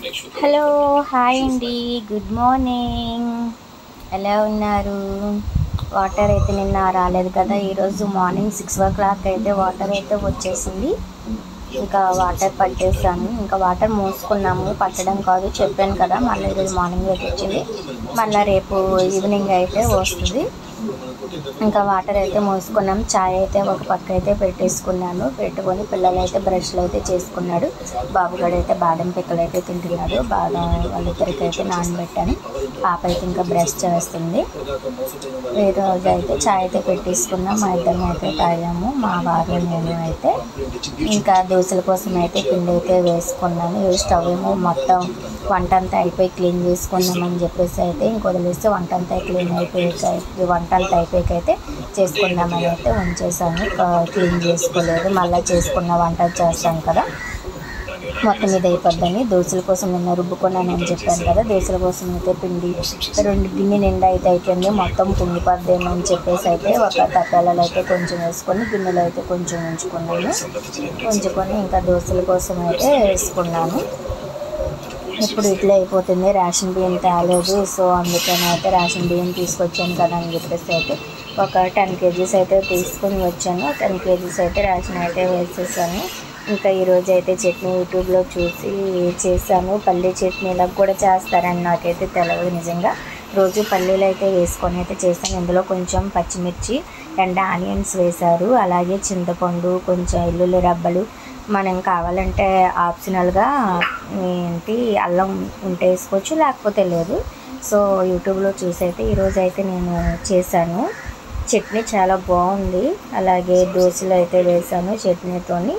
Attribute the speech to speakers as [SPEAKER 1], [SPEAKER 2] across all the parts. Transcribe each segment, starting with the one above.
[SPEAKER 1] Hello hi అండి good morning ఎలా ఉన్నారు వాటర్ అయితే నిన్న రాలేదు కదా ఈరోజు మార్నింగ్ సిక్స్ ఓ క్లాక్ అయితే వాటర్ అయితే వచ్చేసింది ఇంకా వాటర్ పట్టేసాను ఇంకా వాటర్ మోసుకున్నాము పట్టడం కాదు చెప్పాను కదా మళ్ళీ ఈరోజు మార్నింగ్ అయితే వచ్చింది మళ్ళీ రేపు ఈవినింగ్ అయితే వస్తుంది ఇంకా వాటర్ అయితే మోసుకున్నాం చాయ్ అయితే ఒక పక్క అయితే పెట్టేసుకున్నాను పెట్టుకొని పిల్లలు అయితే బ్రష్లు అయితే చేసుకున్నాడు బాబుగాడు అయితే బాదం పిక్కలు అయితే తింటున్నాడు బాదం వాళ్ళిద్దరికి అయితే నానబెట్టాను పాప అయితే ఇంకా బ్రష్ చేస్తుంది ఈ రోజు అయితే చాయ్ అయితే పెట్టేసుకున్నాం మా ఇద్దరం అయితే తాగాము మా వారు నేను అయితే ఇంకా దోశల కోసం అయితే పిండి అయితే వేసుకున్నాను ఈ స్టవ్ ఏమో మొత్తం వంట అంతా అయిపోయి క్లీన్ చేసుకున్నామని చెప్పేసి అయితే ఇంక వదిలేస్తే వంట అంతా క్లీన్ అయిపోయాక వంట అంతా అయిపోయాక అయితే చేసుకుందామని అయితే ఉంచేసాను క్లీన్ చేసుకోలేదు మళ్ళీ చేసుకున్న వంట చేస్తాం కదా మొత్తం ఇది అయిపోద్దని దోశల కోసం నిన్న రుబ్బుకున్నానని చెప్పాను కదా దోశల కోసం అయితే పిండి రెండు గిన్నె నిండా అయితే అయిపోయింది మొత్తం పిండిపోద్దేమో అని చెప్పేసి అయితే ఒక తప్పాలలో అయితే కొంచెం వేసుకొని గిన్నెలో అయితే కొంచెం ఉంచుకున్నాను ఉంచుకొని ఇంకా దోశల కోసం అయితే వేసుకున్నాను ఇప్పుడు ఇట్లా అయిపోతుంది రేషన్ బియ్యం తేలేదు సో అందుకని అయితే రేషన్ బియ్యం తీసుకొచ్చాను కదా అని చెప్పేసి అయితే ఒక టెన్ కేజీస్ అయితే తీసుకొని వచ్చాను టెన్ కేజీస్ అయితే రేషన్ అయితే వేసేసాను ఇంకా ఈరోజు అయితే చట్నీ యూట్యూబ్లో చూసి చేశాను పల్లీ చట్నీలకు కూడా చేస్తారని నాకైతే తెలియదు నిజంగా రోజు పల్లీలు అయితే వేసుకొని అయితే చేశాను ఇందులో కొంచెం పచ్చిమిర్చి రెండు ఆనియన్స్ వేశారు అలాగే చింతపండు కొంచెం ఎల్లుల్లి రబ్బలు మనం కావాలంటే ఆప్షనల్గా ఏంటి అల్లం ఉంటే వేసుకోవచ్చు లేకపోతే లేదు సో యూట్యూబ్లో చూసి అయితే ఈరోజు అయితే నేను చేశాను చట్నీ చాలా బాగుంది అలాగే దోశలు అయితే వేసాను చట్నీతోని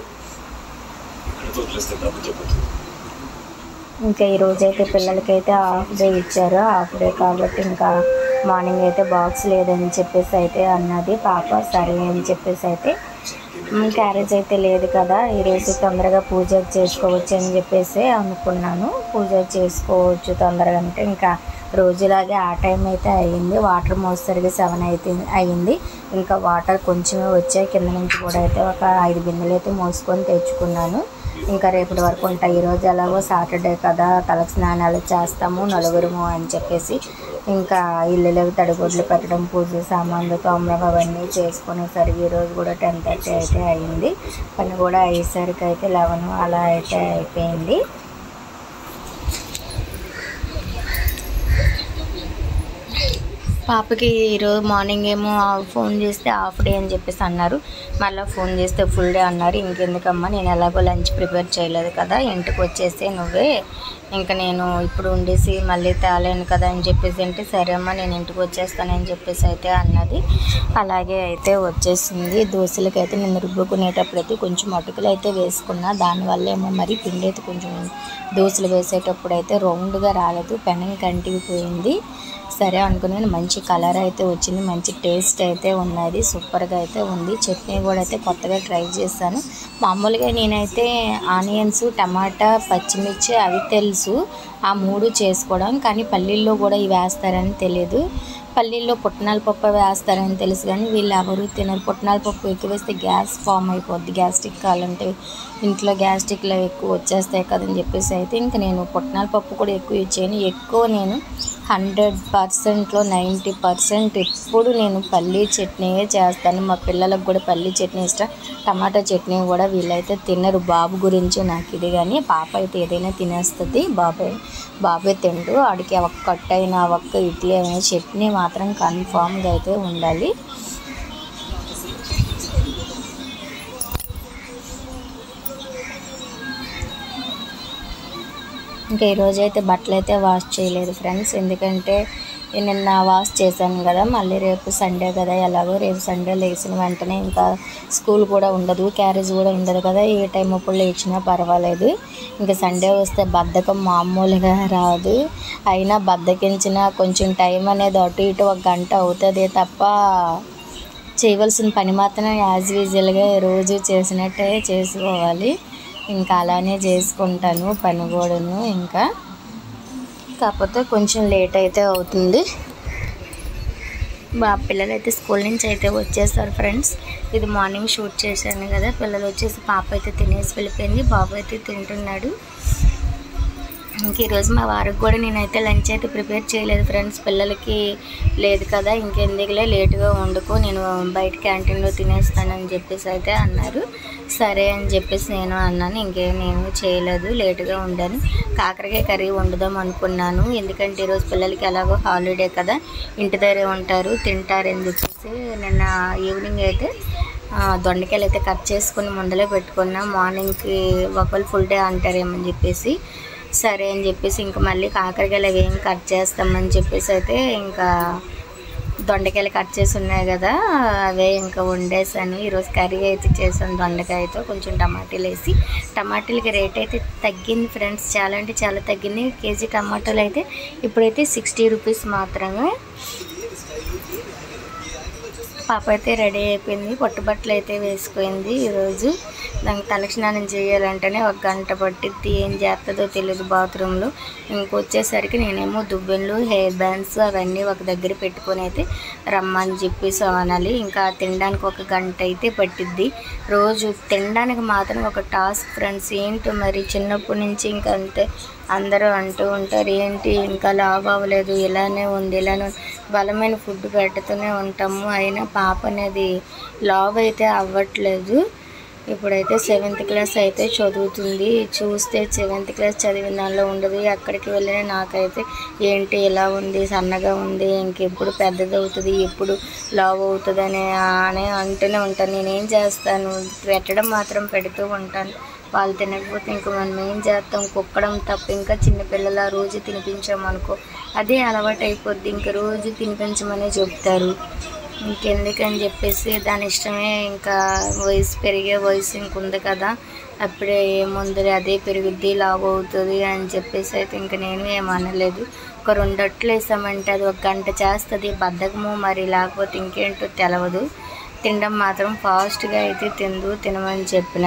[SPEAKER 1] ఇంకా ఈరోజు అయితే పిల్లలకైతే హాఫ్ డే ఇచ్చారు హాఫ్ డే కాబట్టి ఇంకా మార్నింగ్ అయితే బాక్స్ లేదని చెప్పేసి అయితే అన్నది పాప సరే అని చెప్పేసి అయితే క్యారేజ్ అయితే లేదు కదా ఈరోజు తొందరగా పూజ చేసుకోవచ్చు అని చెప్పేసి అనుకున్నాను పూజ చేసుకోవచ్చు తొందరగా అంటే ఇంకా రోజులాగే ఆ టైం అయితే అయ్యింది వాటర్ మోసరిగా సెవెన్ అయితే అయ్యింది ఇంకా వాటర్ కొంచెమే వచ్చాయి కింద నుంచి కూడా అయితే ఒక ఐదు బిందెలు అయితే మోసుకొని తెచ్చుకున్నాను ఇంకా రేపటి వరకు ఉంటాయి ఈరోజు ఎలాగో సాటర్డే కదా తలకు స్నానాలు చేస్తాము నలుగురము అని చెప్పేసి ఇంకా ఇల్లులకు తడిగుడ్లు పెట్టడం పూజ సామాన్లు తోమడం అవన్నీ చేసుకునేసరికి ఈరోజు కూడా టెన్ థర్టీ అయితే అయింది పని కూడా అయ్యేసరికి అయితే లెవెన్ అలా అయితే అయిపోయింది పాపకి ఈరోజు మార్నింగ్ ఏమో ఫోన్ చేస్తే హాఫ్ డే అని చెప్పేసి అన్నారు మళ్ళీ ఫోన్ చేస్తే ఫుల్ డే అన్నారు ఇంకెందుకమ్మా నేను ఎలాగో లంచ్ ప్రిపేర్ చేయలేదు కదా ఇంటికి వచ్చేసి నువ్వే ఇంకా నేను ఇప్పుడు ఉండేసి మళ్ళీ తేలేను కదా అని చెప్పేసి అంటే సరే అమ్మా నేను ఇంటికి వచ్చేస్తానని చెప్పేసి అయితే అన్నది అలాగే అయితే వచ్చేసింది దోశలకి అయితే నేను రుబ్బుకునేటప్పుడు అయితే కొంచెం అటుకులు అయితే వేసుకున్నా దానివల్ల ఏమో మరి పిండి అయితే కొంచెం దోశలు వేసేటప్పుడు అయితే రౌండ్గా రాలేదు పెనం కంటిపోయింది సరే అనుకున్నాను మంచి కలర్ అయితే వచ్చింది మంచి టేస్ట్ అయితే ఉన్నది సూపర్గా అయితే ఉంది చట్నీ కూడా అయితే కొత్తగా ట్రై చేశాను మామూలుగా నేనైతే ఆనియన్స్ టమాటా పచ్చిమిర్చి అవి తెలుసు ఆ మూడు చేసుకోవడం కానీ పల్లీల్లో కూడా ఇవి వేస్తారని తెలియదు పల్లీల్లో పుట్నాల పప్పు వేస్తారని తెలుసు కానీ వీళ్ళు ఎవరు తినరు పుట్నాల పప్పు ఎక్కువ వేస్తే గ్యాస్ ఫామ్ అయిపోద్ది గ్యాస్ట్రిక్ కావాలంటే ఇంట్లో గ్యాస్ట్రిక్లో ఎక్కువ వచ్చేస్తాయి కదని చెప్పేసి అయితే ఇంక నేను పుట్నాల పప్పు కూడా ఎక్కువ యూజ్ చేయను ఎక్కువ నేను హండ్రెడ్ పర్సెంట్లో నైంటీ పర్సెంట్ ఎప్పుడు నేను పల్లీ చట్నీయే చేస్తాను మా పిల్లలకు కూడా పల్లీ చట్నీ ఇష్టం టమాటా చట్నీ కూడా వీళ్ళైతే తినరు బాబు గురించి నాకు ఇది కానీ పాప అయితే ఏదైనా తినేస్తుంది బాబాయ్ బాబాయ్ తింటూ ఆడికి ఒక్క కట్టైనా ఒక్క ఇడ్లీ అయినా చట్నీ మాత్రం కన్ఫామ్గా అయితే ఉండాలి ఇంకా ఈరోజు అయితే బట్టలు అయితే వాష్ చేయలేదు ఫ్రెండ్స్ ఎందుకంటే నిన్న వాష్ చేశాను కదా మళ్ళీ రేపు సండే కదా ఎలాగో రేపు సండే లేచిన వెంటనే ఇంకా స్కూల్ కూడా ఉండదు క్యారేజ్ కూడా ఉండదు కదా ఏ టైం అప్పుడు లేచినా పర్వాలేదు ఇంకా సండే వస్తే బద్ధకం మామూలుగా రాదు అయినా బద్ధకించిన కొంచెం టైం అనేది అటు ఇటు ఒక గంట అవుతుంది తప్ప చేయవలసిన పని మాత్రం యాజ్ యూజువల్గా రోజు చేసినట్టే చేసుకోవాలి ఇంకా అలానే చేసుకుంటాను పని కూడాను ఇంకా కాకపోతే కొంచెం లేట్ అయితే అవుతుంది మా పిల్లలు అయితే స్కూల్ నుంచి అయితే వచ్చేస్తారు ఫ్రెండ్స్ ఇది మార్నింగ్ షూట్ చేశాను కదా పిల్లలు వచ్చేసి పాప అయితే తినేసి వెళ్ళిపోయింది బాబు అయితే తింటున్నాడు ఇంక ఈరోజు మా వారికి కూడా నేనైతే లంచ్ అయితే ప్రిపేర్ చేయలేదు ఫ్రెండ్స్ పిల్లలకి లేదు కదా ఇంకెందుకులే లేటుగా వండుకో నేను బయట క్యాంటీన్లో తినేస్తానని చెప్పేసి అయితే అన్నారు సరే అని చెప్పేసి నేను అన్నాను ఇంకేం నేను చేయలేదు లేటుగా ఉండాను కాకరకాయ కర్రీ వండుదాం అనుకున్నాను ఎందుకంటే ఈరోజు పిల్లలకి ఎలాగో హాలిడే కదా ఇంటి దగ్గరే ఉంటారు తింటారు అని చెప్పేసి నిన్న ఈవినింగ్ అయితే ఆ, దొండకాయలు అయితే కట్ చేసుకుని ముందలే పెట్టుకున్నా మార్నింగ్కి ఒకళ్ళు ఫుల్ డే అంటారేమని చెప్పేసి సరే అని చెప్పేసి ఇంకా మళ్ళీ కాకరకాయలు అవి ఏం కట్ చేస్తామని చెప్పేసి అయితే ఇంకా దొండకాయలు కట్ చేసి ఉన్నాయి కదా అవే ఇంకా వండేసాను ఈరోజు కర్రీ అయితే చేశాను దొండకాయతో కొంచెం టమాటీలు వేసి టమాటీలకి రేట్ అయితే తగ్గింది ఫ్రెండ్స్ చాలా అంటే చాలా తగ్గింది కేజీ టమాటాలు అయితే ఇప్పుడైతే సిక్స్టీ రూపీస్ మాత్రమే పాప అయితే రెడీ అయిపోయింది పట్టుబట్టలు అయితే వేసుకుంది ఈరోజు దానికి తలకి స్నానం చేయాలంటేనే ఒక గంట పట్టిద్ది ఏం చేస్తుందో తెలియదు బాత్రూంలో ఇంకొచ్చేసరికి నేనేమో దువ్వెన్లు హెయిర్ బ్యాండ్స్ అవన్నీ ఒక దగ్గర పెట్టుకొని అయితే రమ్మని చెప్పేసి అనాలి ఇంకా తినడానికి ఒక గంట అయితే పట్టిద్ది రోజు తినడానికి మాత్రం ఒక టాస్క్ ఫ్రెండ్స్ ఏంటో మరి చిన్నప్పటి నుంచి ఇంకా అంతే అందరూ అంటూ ఉంటారు ఏంటి ఇంకా లావ్ అవ్వలేదు ఇలానే ఉంది ఇలానే ఉంది. బలమైన ఫుడ్ పెడుతూనే ఉంటాము అయినా పాప అనేది లావ్ అయితే అవ్వట్లేదు ఇప్పుడైతే సెవెంత్ క్లాస్ అయితే చదువుతుంది చూస్తే సెవెంత్ క్లాస్ చదివిన దానిలో ఉండదు అక్కడికి వెళ్ళిన నాకైతే ఏంటి ఇలా ఉంది సన్నగా ఉంది ఇంకెప్పుడు పెద్దది అవుతుంది ఎప్పుడు లావ్ అవుతుంది అని అని అంటూనే ఉంటాను నేనేం చేస్తాను పెట్టడం మాత్రం పెడుతూ ఉంటాను వాళ్ళు తినకపోతే ఇంక మనం ఏం చేస్తాం కుక్కడం తప్ప ఇంకా చిన్నపిల్లల రోజు తినిపించామనుకో అదే అలవాటు అయిపోద్ది ఇంక రోజు తినిపించమనే చెప్తారు ఇంకెందుకని చెప్పేసి దాని ఇష్టమే ఇంకా వయసు పెరిగే వయసు ఇంక ఉంది కదా అప్పుడే ఏముంది అదే పెరుగుద్ది లావు అవుతుంది అని చెప్పేసి అయితే ఇంక నేను ఏమనలేదు ఒక రెండు అట్లు వేసామంటే అది ఒక గంట చేస్తుంది బద్ధకము మరి లేకపోతే ఇంకేంటో తెలవదు తినడం మాత్రం ఫాస్ట్గా అయితే తిందు తినమని చెప్పిన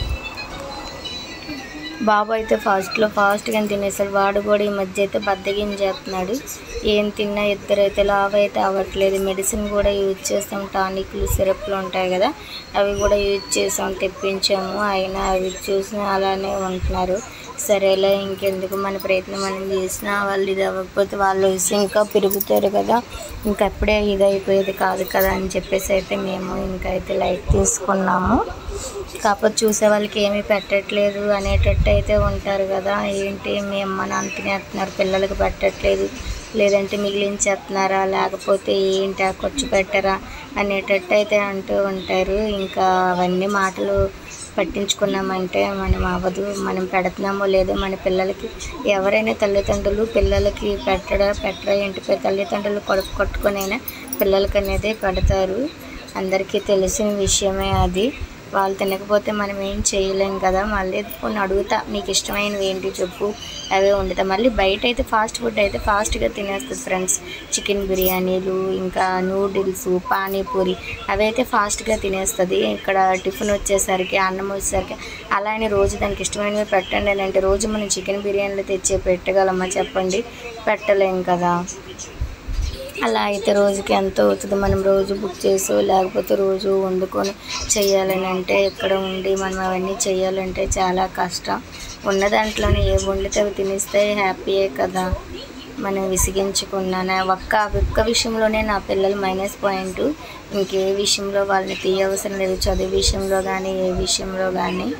[SPEAKER 1] బాబు అయితే ఫాస్ట్లో ఫాస్ట్గా తినేసాడు వాడు కూడా ఈ మధ్య అయితే బద్దగిం చేస్తున్నాడు ఏం తిన్నా ఇద్దరు అయితే లావ్ అయితే అవ్వట్లేదు మెడిసిన్ కూడా యూజ్ చేస్తాం టానిక్లు సిరప్లు ఉంటాయి కదా అవి కూడా యూజ్ చేసాం తెప్పించాము అయినా అవి చూసినా అలానే ఉంటున్నారు సరేలే ఇంకెందుకు మన ప్రయత్నం మనం చేసినా వాళ్ళు ఇది అవ్వకపోతే వాళ్ళు వస్తే ఇంకా పెరుగుతారు కదా ఇంకా అప్పుడే ఇది అయిపోయేది కాదు కదా అని చెప్పేసి అయితే మేము ఇంకా అయితే లైట్ తీసుకున్నాము కాకపోతే చూసే వాళ్ళకి ఏమీ పెట్టట్లేదు అనేటట్టు అయితే ఉంటారు కదా ఏంటి మీ అమ్మ నాన్న తినేస్తున్నారు పిల్లలకి పెట్టట్లేదు లేదంటే మిగిలించేస్తున్నారా లేకపోతే ఏంటి ఆ ఖర్చు పెట్టరా అనేటట్టు అయితే అంటూ ఉంటారు ఇంకా అవన్నీ మాటలు పట్టించుకున్నామంటే మనం అవ్వదు మనం పెడుతున్నామో లేదో మన పిల్లలకి ఎవరైనా తల్లిదండ్రులు పిల్లలకి పెట్టడా పెట్టరా ఏంటి తల్లిదండ్రులు కొడుకు కొట్టుకొనైనా పిల్లలకి అనేది పెడతారు అందరికీ తెలిసిన విషయమే అది వాళ్ళు తినకపోతే మనం ఏం చేయలేం కదా మళ్ళీ కొన్ని అడుగుతా నీకు ఇష్టమైనవి ఏంటి చెప్పు అవే వండుతా మళ్ళీ బయట అయితే ఫాస్ట్ ఫుడ్ అయితే ఫాస్ట్గా తినేస్తుంది ఫ్రెండ్స్ చికెన్ బిర్యానీలు ఇంకా నూడిల్స్ పానీపూరి అవి అయితే ఫాస్ట్గా తినేస్తుంది ఇక్కడ టిఫిన్ వచ్చేసరికి అన్నం వచ్చేసరికి అలా అని రోజు దానికి ఇష్టమైనవి పెట్టండి అని అంటే రోజు మనం చికెన్ బిర్యానీలు తెచ్చి పెట్టగలమా చెప్పండి పెట్టలేం కదా అలా అయితే రోజుకి ఎంత అవుతుంది మనం రోజు బుక్ చేసో లేకపోతే రోజు వండుకొని చేయాలని అంటే ఇక్కడ ఉండి మనం అవన్నీ చేయాలంటే చాలా కష్టం ఉన్న దాంట్లోనే ఏ వండితే అవి తినేస్తే హ్యాపీయే కదా మనం విసిగించుకున్నాను ఒక్క ఒక్క విషయంలోనే నా పిల్లలు మైనస్ పాయింట్ ఇంకే విషయంలో వాళ్ళని తీయవసరం లేదు చదువు విషయంలో కానీ ఏ విషయంలో కానీ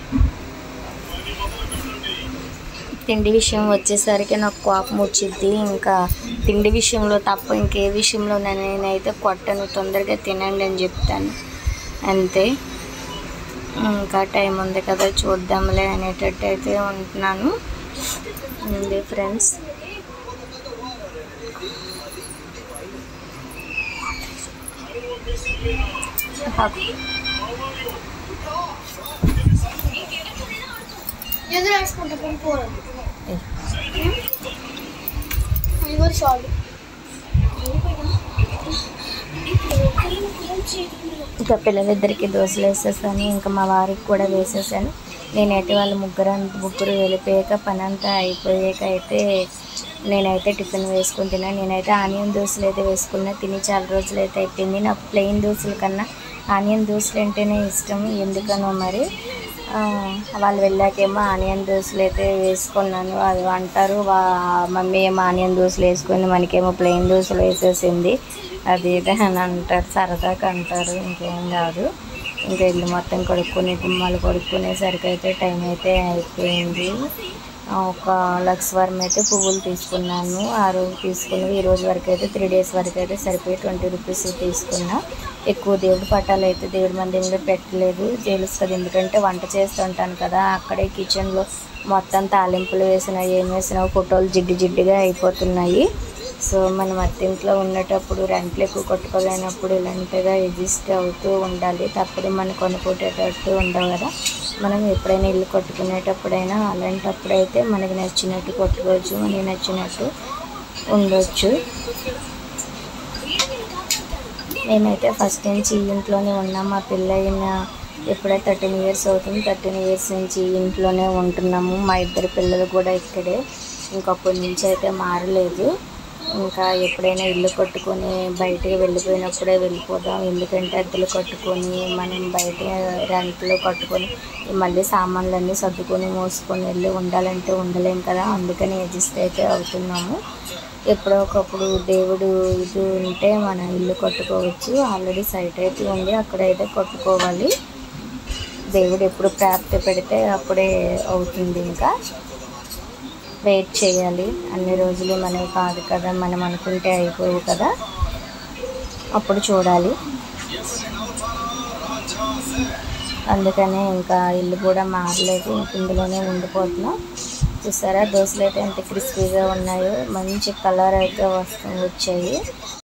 [SPEAKER 1] తిండి విషయం వచ్చేసరికి నాకు కోపం వచ్చింది ఇంకా తిండి విషయంలో తప్ప ఇంకే విషయంలో నేనైతే కొట్టను తొందరగా తినండి అని చెప్తాను అంతే ఇంకా టైం ఉంది కదా చూద్దాంలే అనేటట్టు అయితే ఉంటున్నాను ఉంది ఫ్రెండ్స్
[SPEAKER 2] ఎదురు వేసుకుంటా పోరు ఇదిగో షాల్
[SPEAKER 1] ఇంకా పిల్లలిద్దరికి దోశలు వేసేసాను ఇంకా మా వారికి కూడా వేసేసాను నేనైతే వాళ్ళ ముగ్గురు ముగ్గురు వెళ్ళిపోయాక పని అంతా అయిపోయాక అయితే నేనైతే టిఫిన్ వేసుకుని తిన్నాను నేనైతే ఆనియన్ దోశలు అయితే వేసుకున్నా తిని చాలా రోజులు అయితే అయిపోయింది నాకు ప్లెయిన్ దోశల కన్నా ఆనియన్ దోశలు అంటేనే ఇష్టం ఎందుకనో మరి ఆ, వాళ్ళు వెళ్ళాకేమో ఆనియన్ దోశలు అయితే వేసుకున్నాను అది అంటారు వా మమ్మీ ఏమో ఆనియన్ దోశలు వేసుకుంది మనకేమో ప్లెయిన్ దోశలు వేసేసింది అది ఇది అని అంటారు సరదాగా అంటారు ఇంకేం కాదు ఇంకా ఇల్లు మొత్తం కొడుక్కుని గుమ్మాలు కొడుక్కునేసరికి అయితే టైం అయితే అయిపోయింది ఆ, ఒక లక్స్ వరం అయితే పువ్వులు తీసుకున్నాను ఆ రోజు తీసుకుని ఈ రోజు వరకు అయితే త్రీ డేస్ వరకు అయితే సరిపోయి ట్వంటీ రూపీస్ తీసుకున్నా ఎక్కువ దేవుడి పటాలు అయితే దేవుడి మందిరంలో పెట్టలేదు తెలుసు కదా ఎందుకంటే వంట చేస్తుంటాను కదా అక్కడే కిచెన్లో మొత్తం తాలింపులు వేసిన ఏం వేసినా ఫోటోలు జిడ్డు జిడ్డుగా అయిపోతున్నాయి సో మనం అత్తింట్లో ఉండేటప్పుడు రెంట్లు ఎక్కువ కొట్టుకోలేనప్పుడు ఇలాంటిగా ఎగ్జిస్ట్ అవుతూ ఉండాలి తప్పదు మనం కొనుక్కోటేటట్టు ఉండవు కదా మనం ఎప్పుడైనా ఇల్లు కొట్టుకునేటప్పుడైనా అలాంటప్పుడైతే మనకి నచ్చినట్టు కొట్టుకోవచ్చు మనకి నచ్చినట్టు ఉండొచ్చు మేమైతే ఫస్ట్ నుంచి ఈ ఇంట్లోనే ఉన్నాం మా పిల్లయిన ఎప్పుడైతే థర్టీన్ ఇయర్స్ అవుతుంది థర్టీన్ ఇయర్స్ నుంచి ఈ ఇంట్లోనే ఉంటున్నాము మా ఇద్దరు పిల్లలు కూడా ఇక్కడే ఇంకప్పటి నుంచి అయితే మారలేదు ఇంకా ఎప్పుడైనా ఇల్లు కట్టుకొని బయటికి వెళ్ళిపోయినప్పుడే వెళ్ళిపోదాం ఎందుకంటే అద్దెలు కట్టుకొని మనం బయట రెంట్లో కట్టుకొని మళ్ళీ సామాన్లన్నీ సర్దుకొని మోసుకొని వెళ్ళి ఉండాలంటే ఉండలేం కదా అందుకని అడ్జస్ట్ అయితే అవుతున్నాము ఎప్పుడో ఒకప్పుడు దేవుడు ఇది ఉంటే మనం ఇల్లు కట్టుకోవచ్చు ఆల్రెడీ సైట్ అయితే ఉంది అక్కడైతే కట్టుకోవాలి దేవుడు ఎప్పుడు ప్రాప్తి పెడితే అప్పుడే అవుతుంది ఇంకా వెయిట్ చేయాలి అన్ని రోజులు మనవి కాదు కదా మనం అనుకుంటే అయిపోవు కదా అప్పుడు చూడాలి అందుకనే ఇంకా ఇల్లు కూడా మారలేదు ఇంక ఇందులోనే ఉండిపోతున్నాం చూసారా దోశలు అయితే ఎంత క్రిస్పీగా ఉన్నాయో మంచి కలర్ అయితే వస్తు వచ్చాయి